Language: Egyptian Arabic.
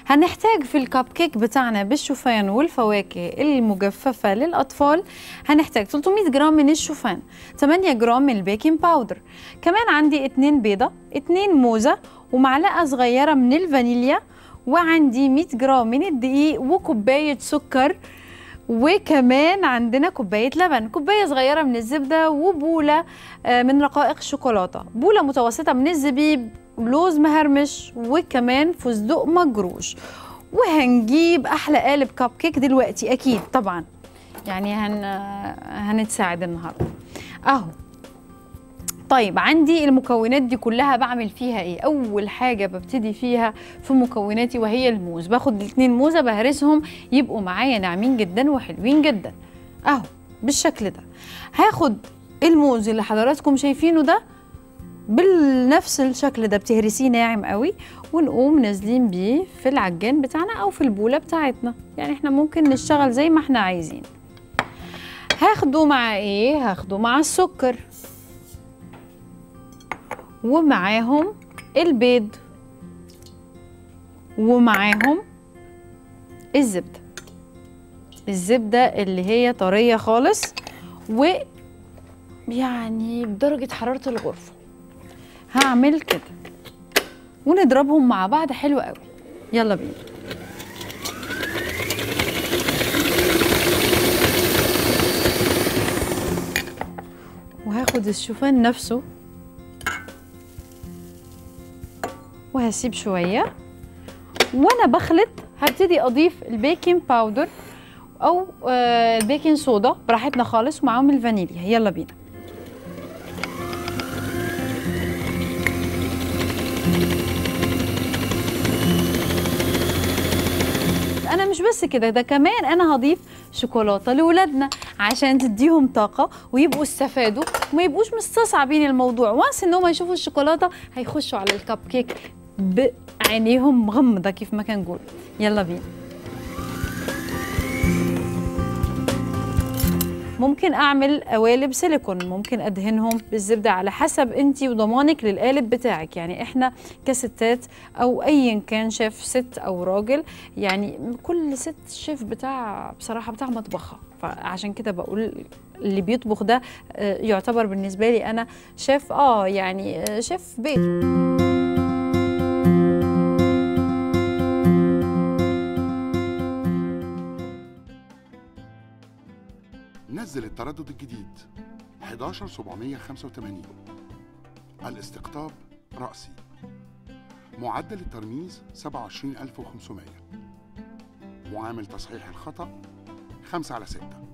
هنحتاج في الكب كيك بتاعنا بالشوفان والفواكه المجففة للأطفال هنحتاج 300 جرام من الشوفان 8 جرام من البيكنج باودر كمان عندي 2 بيضة 2 موزة ومعلقة صغيرة من الفانيليا وعندي 100 جرام من الدقيق وكوباية سكر وكمان عندنا كوبايه لبن كوبايه صغيره من الزبده وبوله آه، من رقائق الشوكولاته بوله متوسطه من الزبيب لوز مهرمش وكمان فستق مجروش وهنجيب احلى قالب كب كيك دلوقتي اكيد طبعا يعني هن هنتساعد النهارده اهو طيب عندي المكونات دي كلها بعمل فيها ايه اول حاجه ببتدي فيها في مكوناتي وهي الموز باخد الاتنين موزه بهرسهم يبقوا معايا ناعمين جدا وحلوين جدا اهو بالشكل ده هاخد الموز اللي حضراتكم شايفينه ده بنفس الشكل ده بتهرسيه ناعم قوي ونقوم نازلين بيه في العجان بتاعنا او في البوله بتاعتنا يعني احنا ممكن نشتغل زي ما احنا عايزين هاخده مع ايه هاخده مع السكر ومعاهم البيض ومعاهم الزبدة الزبدة اللي هي طرية خالص و يعني بدرجة حرارة الغرفة هعمل كده ونضربهم مع بعض حلو قوي يلا بينا وهاخد الشوفان نفسه وهسيب شويه وانا بخلط هبتدي اضيف البيكنج باودر او آه، البيكنج صودا براحتنا خالص ومعاهم الفانيليا يلا بينا انا مش بس كده ده كمان انا هضيف شوكولاته لاولادنا عشان تديهم طاقه ويبقوا استفادوا وما يبقوش مستصعبين الموضوع وانس ان هم يشوفوا الشوكولاته هيخشوا على الكب كيك بعينيهم مغمضه كيف ما كنقول يلا بينا ممكن اعمل قوالب سيليكون ممكن ادهنهم بالزبده على حسب انت وضمانك للقالب بتاعك يعني احنا كستات او ايا كان شيف ست او راجل يعني كل ست شيف بتاع بصراحه بتاع مطبخها فعشان كده بقول اللي بيطبخ ده آه، يعتبر بالنسبه لي انا شيف اه يعني آه، شيف بيت نزل التردد الجديد 11785 الاستقطاب رأسي معدل الترميز 27500 معامل تصحيح الخطأ 5 على 6